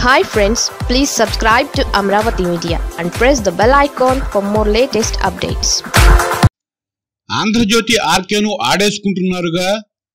hi friends please subscribe to Amaravati media and press the bell icon for more latest updates Andhrajyothi ఆర్కేను ఆడేసుకుంటున్నారుగా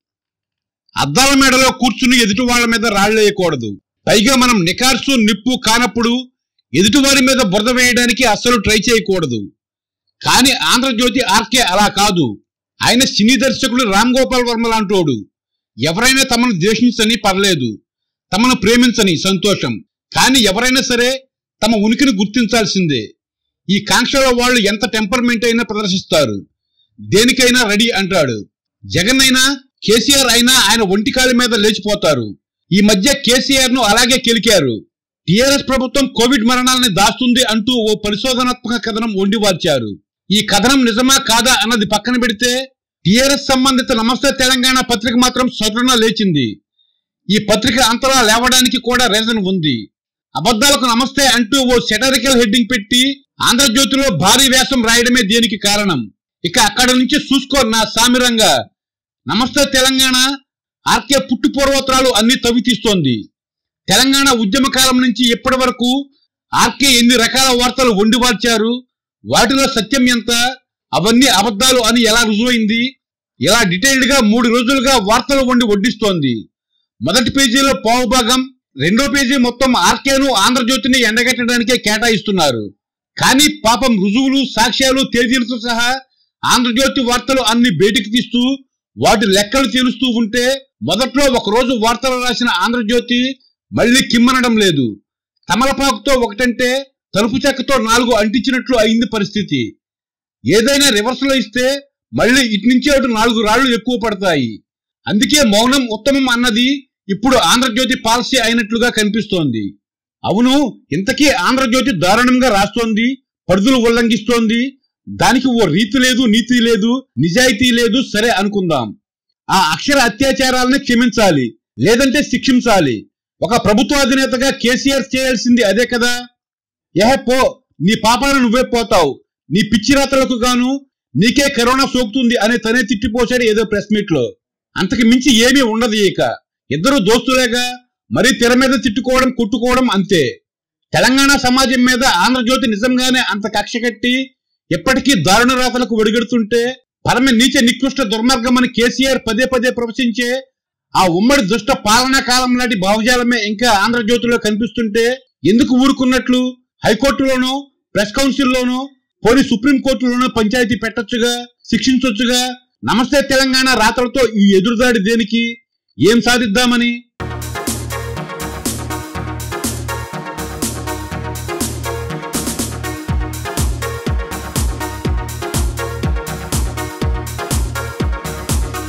అద్దాల మేడలో కూర్చుని ఎదుటి వాళ్ళ మీద రాళ్లేయకూడదు పైగా మనం నికార్సు నిప్పు కానప్పుడు ఎదుటివారి మీద బురద వేయడానికి అస్సలు ట్రై చేయకూడదు కానీ ఆంధ్రజ్యోతి ఆర్కే అలా కాదు ఆయన సినీ దర్శకుడు రామ్ గోపాల్ వర్మ లాంటోడు ఎవరైనా తమను ద్వేషించని పర్లేదు తమను ప్రేమించని సంతోషం కానీ ఎవరైనా సరే తమ ఉనికిని గుర్తించాల్సిందే ఈ కాంక్షలో వాళ్ళు ఎంత టెంపర్మెంట్ అయినా ప్రదర్శిస్తారు దేనికైనా రెడీ అంటాడు జగన్ అయినా కేసీఆర్ అయినా ఆయన ఒంటికాలి మీద లేచిపోతారు ఈ మధ్య కేసీఆర్ ను అలాగే కెలికారు టిఆర్ఎస్ ప్రభుత్వం కోవిడ్ మరణాలని దాస్తుంది అంటూ ఓ పరిశోధనాత్మక కథనం వండివార్చారు ఈ కథనం నిజమా కాదా అన్నది పక్కన పెడితే టిఆర్ఎస్ సంబంధిత నమస్తే తెలంగాణ పత్రిక మాత్రం సొట్రన లేచింది ఈ పత్రిక అంతలా లేవడానికి కూడా రీజన్ ఉంది అబద్ధాలకు నమస్తే అంటూ ఓ సెటరికల్ హెడ్డింగ్ పెట్టి ఆంధ్రజ్యోతిలో భారీ వ్యాసం రాయడమే దీనికి కారణం ఇక అక్కడ నుంచి చూసుకో నా సామిరంగా నమస్తే తెలంగాణ ఆర్కే పుట్టు పూర్వోత్తరాలు అన్ని తవ్వి తీస్తోంది తెలంగాణ ఉద్యమ కాలం నుంచి ఇప్పటి వరకు ఆర్కే ఎన్ని రకాల వార్తలు వండివార్చారు వాటిలో సత్యం ఎంత అవన్నీ అబద్ధాలు అని ఎలా రుజువైంది ఇలా డీటెయిల్డ్ గా మూడు రోజులుగా వార్తలు వండి వడ్డిస్తోంది మొదటి పేజీలో పావు భాగం రెండో పేజీ మొత్తం ఆర్కేను ఆంధ్రజ్యోతిని ఎండగట్టడానికే కేటాయిస్తున్నారు కానీ పాపం రుజువులు సాక్ష్యాలు తేదీలతో సహా ఆంధ్రజ్యోతి వార్తలు అన్ని బయటికి తీస్తూ వాటి లెక్కలు తెలుస్తూ ఉంటే మొదట్లో ఒక రోజు వార్తలు రాసిన ఆంధ్రజ్యోతి మళ్ళీ కిమ్మనడం లేదు తమలపాకుతో ఒకటంటే తలుపు చెక్కతో నాలుగు అంటించినట్లు అయింది పరిస్థితి ఏదైనా రివర్స్ లో ఇస్తే మళ్ళీ ఇటు నుంచి అటు నాలుగు రాళ్లు ఎక్కువ పడతాయి అందుకే మౌనం ఉత్తమం అన్నది ఇప్పుడు ఆంధ్రజ్యోతి పాలసీ అయినట్లుగా కనిపిస్తోంది అవును ఇంతకీ ఆంధ్రజ్యోతి దారుణంగా రాస్తోంది పరిధులు ఉల్లంఘిస్తోంది దానికి ఓ రీతి లేదు నీతి లేదు నిజాయితీ లేదు సరే అనుకుందాం ఆ అక్షర అత్యాచారాలని క్షమించాలి లేదంటే శిక్షించాలి ఒక ప్రభుత్వ అధినేతగా కేసీఆర్ చేయాల్సింది అదే కదా ఏహే పో నీ పాపాలు నువ్వే పోతావు నీ పిచ్చి రాతలకు గాను నీకే కరోనా సోకుతుంది అనే తనే తిట్టిపోశాడు ఏదో ప్రెస్ మీట్ లో అంతకు మించి ఏమీ ఉండదు ఇక ఇద్దరు దోస్తులేగా మరీ తెర మీద తిట్టుకోవడం కొట్టుకోవడం అంతే తెలంగాణ సమాజం మీద ఆంధ్రజ్యోతి నిజంగానే అంత కక్ష కట్టి ఎప్పటికీ దారుణ రాతలకు ఒడిగడుతుంటే పరమ నీచ నికృష్ట దుర్మార్గమని కేసీఆర్ పదే పదే ప్రవచించే ఆ ఉమ్మడి దుష్ట పాలనా కాలం నాటి భావజాలమే ఇంకా ఆంధ్రజ్యోతిలో కనిపిస్తుంటే ఎందుకు ఊరుకున్నట్లు హైకోర్టులోనో ప్రెస్ కౌన్సిల్లోనో పోనీ సుప్రీంకోర్టులోనో పంచాయతీ పెట్టొచ్చుగా శిక్షించొచ్చుగా నమస్తే తెలంగాణ రాతలతో ఈ ఎదురుదాడి దేనికి ఏం సాధిద్దామని